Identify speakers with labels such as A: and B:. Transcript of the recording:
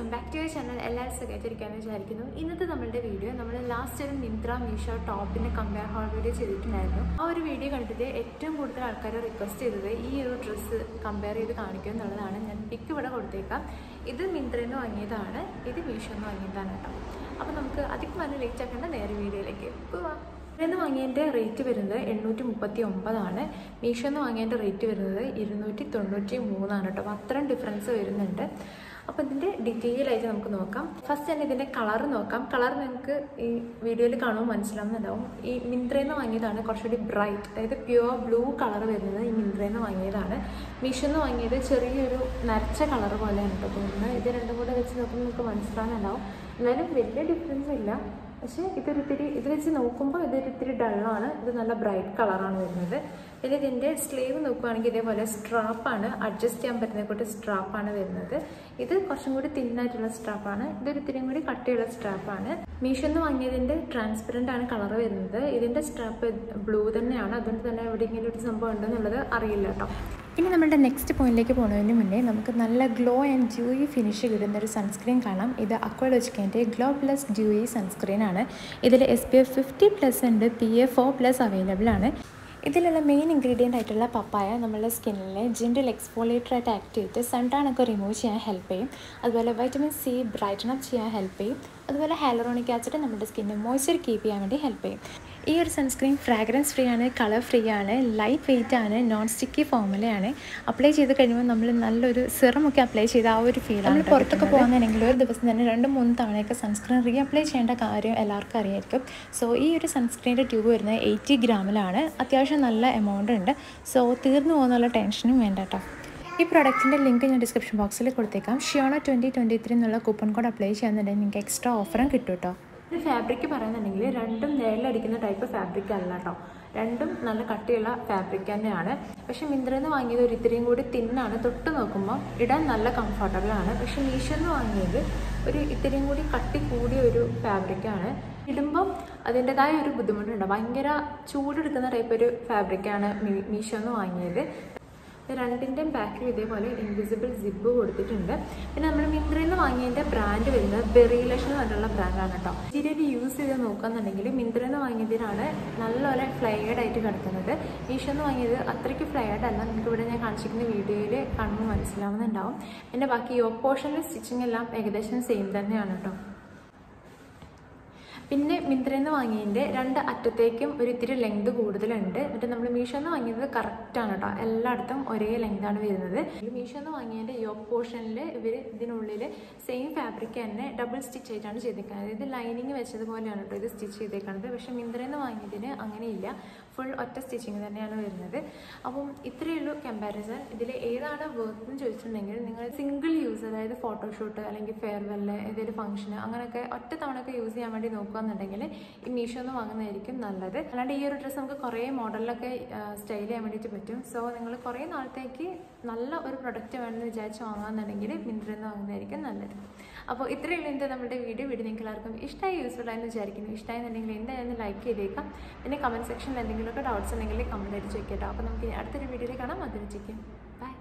A: welcome back to your channel എല്ലാവരും സുഖമായിട്ടിരിക്കാമെന്ന് വിചാരിക്കുന്നു ഇന്നത്തെ നമ്മളുടെ വീഡിയോ നമ്മൾ ലാസ്റ്റ് ഒരു മിന്ത്ര മീഷോ ടോപ്പിൻ്റെ കമ്പയർ ഹോൾ വീഡിയോ ചെയ്തിട്ടുണ്ടായിരുന്നു ആ ഒരു വീഡിയോ കണ്ടിട്ട് ഏറ്റവും കൂടുതൽ ആൾക്കാർ റിക്വസ്റ്റ് ചെയ്തത് ഈ ഒരു ഡ്രസ്സ് കമ്പയർ ചെയ്ത് കാണിക്കുക എന്നുള്ളതാണ് ഞാൻ പിക്ക് ഇവിടെ കൊടുത്തേക്കാം ഇത് മിന്ത്രയിൽ നിന്ന് വാങ്ങിയതാണ് ഇത് മീഷോ നിന്ന് വാങ്ങിയതാണ് കേട്ടോ അപ്പോൾ നമുക്ക് അധികം നല്ല ലേറ്റ് ആക്കേണ്ട നേരെ വീഡിയോയിലേക്ക് പോവാം നിന്ന് വാങ്ങിയതിൻ്റെ റേറ്റ് വരുന്നത് എണ്ണൂറ്റി മുപ്പത്തി ഒമ്പതാണ് മീഷോന്ന് വാങ്ങിയതിൻ്റെ റേറ്റ് വരുന്നത് ഇരുന്നൂറ്റി തൊണ്ണൂറ്റി മൂന്നാണ് കേട്ടോ അപ്പോൾ അത്രയും ഡിഫറൻസ് വരുന്നുണ്ട് അപ്പോൾ ഇതിൻ്റെ ഡീറ്റെയിൽ ആയിട്ട് നമുക്ക് നോക്കാം ഫസ്റ്റ് തന്നെ ഇതിൻ്റെ കളർ നോക്കാം കളർ നിങ്ങൾക്ക് ഈ വീഡിയോയിൽ കാണുമ്പോൾ മനസ്സിലാവുന്നുണ്ടാവും ഈ മിന്ത്രയിൽ നിന്ന് വാങ്ങിയതാണ് കുറച്ചുകൂടി ബ്രൈറ്റ് അതായത് പ്യുവർ ബ്ലൂ കളർ വരുന്നത് ഈ മിന്ത്രയിൽ നിന്ന് വാങ്ങിയതാണ് മീഷോന്ന് വാങ്ങിയത് ചെറിയൊരു നരച്ച കളർ പോലെയാണ് കേട്ടോ തോന്നുന്നത് ഇത് രണ്ടും കൂടെ വെച്ച് നോക്കുമ്പോൾ നിങ്ങൾക്ക് മനസ്സിലാവുന്നുണ്ടാവും എന്നാലും വലിയ ഡിഫറൻസ് ഇല്ല പക്ഷേ ഇതൊരു ഇത്തിരി ഇത് വെച്ച് നോക്കുമ്പോൾ ഇതൊരു ഇത്തിരി ഡള്ളാണ് ഇത് നല്ല ബ്രൈറ്റ് കളറാണ് വരുന്നത് പിന്നെ ഇതിൻ്റെ സ്ലീവ് നോക്കുകയാണെങ്കിൽ ഇതേപോലെ സ്ട്രാപ്പാണ് അഡ്ജസ്റ്റ് ചെയ്യാൻ പറ്റുന്ന കൂട്ട് സ്ട്രാപ്പാണ് വരുന്നത് ഇത് കുറച്ചും കൂടി തിന്നായിട്ടുള്ള സ്ട്രാപ്പാണ് ഇതൊരു ഇത്തിരിയും കൂടി കട്ടിയുള്ള സ്ട്രാപ്പാണ് മീഷോന്ന് വാങ്ങിയതിൻ്റെ ട്രാൻസ്പെറൻ്റ് ആണ് കളർ വരുന്നത് ഇതിൻ്റെ സ്ട്രാപ്പ് ബ്ലൂ തന്നെയാണ് അതുകൊണ്ട് തന്നെ എവിടെയെങ്കിലും ഒരു സംഭവം ഉണ്ടെന്നുള്ളത് അറിയില്ല കേട്ടോ
B: ഇനി നമ്മുടെ നെക്സ്റ്റ് പോയിന്റിലേക്ക് പോകുന്നതിന് മുന്നേ നമുക്ക് നല്ല ഗ്ലോ ആൻഡ് ഡ്യൂയി ഫിനിഷ് കിട്ടുന്ന ഒരു സൺസ്ക്രീൻ കാണാം ഇത് അക്വലോജിക്കിൻ്റെ ഗ്ലോ പ്ലസ് ഡ്യൂയി സൺസ്ക്രീൻ ആണ് ഇതിൽ S P F fifty plus ഉണ്ട് P A four plus available ആണ് ഇതിലുള്ള മെയിൻ ഇൻഗ്രീഡിയൻ്റ് ആയിട്ടുള്ള പപ്പായ നമ്മുടെ സ്കിന്നിലെ ജിൻഡിൽ എക്സ്ഫോളിയേറ്റർ ആയിട്ട് ആക്ട് ചെയ്തിട്ട് സൺടാണൊക്കെ റിമൂവ് ചെയ്യാൻ ഹെൽപ്പ് ചെയ്യും അതുപോലെ വൈറ്റമിൻ സി ബ്രൈറ്റൻ അപ്പ് ചെയ്യാൻ ഹെൽപ്പ് ചെയ്യും അതുപോലെ ഹൈലറോണിക് ആസിഡ് നമ്മുടെ സ്കിന്നെ മോയ്സ്ചർ കീപ്പ് ചെയ്യാൻ വേണ്ടി ഹെൽപ്പ് ചെയ്യും ഈ ഒരു സൺസ്ക്രീൻ ഫ്രാഗ്രൻസ് ഫ്രീ ആണ് കളർ ഫ്രീ ആണ് ലൈറ്റ് വെയിറ്റ് ആണ് നോൺ സ്റ്റിക്കി ഫോമുലയാണ് അപ്ലൈ ചെയ്ത് കഴിയുമ്പോൾ നമ്മൾ നല്ലൊരു സിറം ഒക്കെ അപ്ലൈ ചെയ്ത് ആ ഒരു ഫീൽ നമ്മൾ പുറത്തൊക്കെ പോകുന്നതെങ്കിൽ ഒരു ദിവസം തന്നെ രണ്ട് മൂന്ന് തവണയൊക്കെ സൺസ്ക്രീൻ റീ അപ്ലൈ ചെയ്യേണ്ട കാര്യം എല്ലാവർക്കും അറിയായിരിക്കും സോ ഈ ഒരു സൺസ്ക്രീൻ്റെ ട്യൂബ് വരുന്നത് എയ്റ്റി ഗ്രാമിലാണ് അത്യാവശ്യം നല്ല എമൗണ്ട് ഉണ്ട് സോ തീർന്നു പോകുന്നുള്ള ടെൻഷനും വേണ്ട കേട്ടോ ഈ പ്രൊഡക്റ്റിൻ്റെ ലിങ്ക് ഞാൻ ഡിസ്ക്രിപ്ഷൻ ബോക്സിൽ കൊടുത്തേക്കാം ഷിയോണ ട്വൻറ്റി ട്വൻറ്റി ത്രീ എന്നുള്ള കൂപ്പൺ കോഡ് അപ്ലൈ ചെയ്യാന്നുണ്ടെങ്കിൽ നിങ്ങൾക്ക് എക്സ്ട്രാ ഓഫറും കിട്ടും കേട്ടോ
A: ഇത് ഫാബ്രിക് പറയുന്നുണ്ടെങ്കിൽ രണ്ടും നേരിലടിക്കുന്ന ടൈപ്പ് ഫാബ്രിക് അല്ല കേട്ടോ രണ്ടും നല്ല കട്ടിയുള്ള ഫാബ്രിക് തന്നെയാണ് പക്ഷെ മിന്ത്രയിൽ നിന്ന് വാങ്ങിയത് ഒരു ഇത്തിരിയും കൂടി തിന്നാണ് തൊട്ട് നോക്കുമ്പോൾ ഇടാൻ നല്ല കംഫർട്ടബിൾ ആണ് പക്ഷെ മീഷോയിൽ നിന്ന് വാങ്ങിയത് ഒരു ഇത്തിരിയും കൂടി കട്ടി കൂടിയ ഒരു ഫാബ്രിക്കാണ് ഇടുമ്പം അതിൻ്റെതായ ഒരു ബുദ്ധിമുട്ടുണ്ട് ഭയങ്കര ചൂടെടുക്കുന്ന ടൈപ്പ് ഒരു ഫാബ്രിക്കാണ് മീഷോ എന്ന് വാങ്ങിയത് രണ്ടിൻ്റെയും ബാക്കിൽ ഇതേപോലെ ഇൻവിസിബിൾ സിബ് കൊടുത്തിട്ടുണ്ട് പിന്നെ നമ്മൾ മിന്ത്രയിൽ നിന്ന് വാങ്ങിയതിൻ്റെ ബ്രാൻഡ് വരുന്നത് ബെറിലഷ് എന്ന് പറഞ്ഞിട്ടുള്ള ബ്രാൻഡാണ് കേട്ടോ മെറ്റീരിയൽ യൂസ് ചെയ്ത് നോക്കുകയെന്നുണ്ടെങ്കിൽ മിന്ത്രയിൽ നിന്ന് വാങ്ങിയതിനാണ് നല്ലപോലെ ഫ്ലൈഡ് ആയിട്ട് കിടക്കുന്നത് മീഷോ എന്ന് വാങ്ങിയത് അത്രയ്ക്ക് ഫ്ലൈഡ് അല്ല നിങ്ങൾക്ക് ഇവിടെ ഞാൻ കാണിച്ചിരിക്കുന്ന വീഡിയോയിൽ കാണുമ്പോൾ മനസ്സിലാവുന്നുണ്ടാവും എൻ്റെ ബാക്കി യോ പോർഷനിൽ സ്റ്റിച്ചിങ് എല്ലാം ഏകദേശം സെയിം തന്നെയാണ് കേട്ടോ പിന്നെ മിന്ത്രയിൽ നിന്ന് വാങ്ങിയതിൻ്റെ രണ്ട് അറ്റത്തേക്കും ഒരു ഇത്തിരി ലെങ്ത് കൂടുതലുണ്ട് എന്നിട്ട് നമ്മൾ മീഷോയിൽ നിന്ന് വാങ്ങിയത് കറക്റ്റാണ് കേട്ടോ എല്ലായിടത്തും ഒരേ ലെങ്താണ് വരുന്നത് മീഷോയിൽ നിന്ന് വാങ്ങിയതിൻ്റെ യോക്ക് പോർഷനിൽ ഇവർ ഇതിനുള്ളിൽ സെയിം ഫാബ്രിക് തന്നെ ഡബിൾ സ്റ്റിച്ച് ആയിട്ടാണ് ചെയ്തേക്കുന്നത് അതായത് ലൈനിങ് വെച്ചതുപോലെയാണ് കേട്ടോ ഇത് സ്റ്റിച്ച് ചെയ്തേക്കുന്നത് പക്ഷേ മിന്ത്രയിൽ നിന്ന് വാങ്ങിയതിന് അങ്ങനെയില്ല ഫുൾ ഒറ്റ സ്റ്റിച്ചിങ് തന്നെയാണ് വരുന്നത് അപ്പം ഇത്രയേ ഉള്ളൂ കമ്പാരിസൺ ഇതിൽ ഏതാണ് വർക്ക് എന്ന് ചോദിച്ചിട്ടുണ്ടെങ്കിൽ നിങ്ങൾ സിംഗിൾ യൂസ് അതായത് ഫോട്ടോഷൂട്ട് അല്ലെങ്കിൽ ഫെയർവെല്ല് ഏതെങ്കിലും ഫംഗ്ഷന് അങ്ങനെയൊക്കെ ഒറ്റ തവണയൊക്കെ യൂസ് ചെയ്യാൻ വേണ്ടി നോക്കുകയെന്നുണ്ടെങ്കിൽ ഈ മീഷോ നിന്ന് വാങ്ങുന്നതായിരിക്കും നല്ലത് അല്ലാണ്ട് ഈ ഒരു ഡ്രസ്സ് നമുക്ക് കുറേ മോഡലിലൊക്കെ സ്റ്റൈൽ ചെയ്യാൻ വേണ്ടിയിട്ട് പറ്റും സോ നിങ്ങൾ കുറേ നാളത്തേക്ക് നല്ല ഒരു പ്രൊഡക്റ്റ് വേണമെന്ന് വിചാരിച്ച് വാങ്ങുകയെന്നുണ്ടെങ്കിൽ മിന്ത്രയിൽ നിന്ന് വാങ്ങുന്നതായിരിക്കും നല്ലത് അപ്പോൾ ഇത്രയുള്ള എൻ്റെ നമ്മുടെ വീഡിയോ വീഡിയോ നിങ്ങൾക്ക് എല്ലാവർക്കും ഇഷ്ടമായി യൂസ്ഫുൾ ആയെന്ന് വിചാരിക്കുന്നു ഇഷ്ടമായെന്നുണ്ടെങ്കിൽ എന്തായാലും ലൈക്ക് ചെയ്തേക്കാം പിന്നെ കമൻറ്റ് സെക്ഷനിൽ എന്തെങ്കിലുമൊക്കെ ഡൗട്ട്സ് ഉണ്ടെങ്കിൽ കമൻറ്റ് അടിച്ച് വെക്കാം അപ്പോൾ നമുക്ക് ഇനി അടുത്തൊരു വീഡിയോയിൽ കാണാം അതിന് ബൈ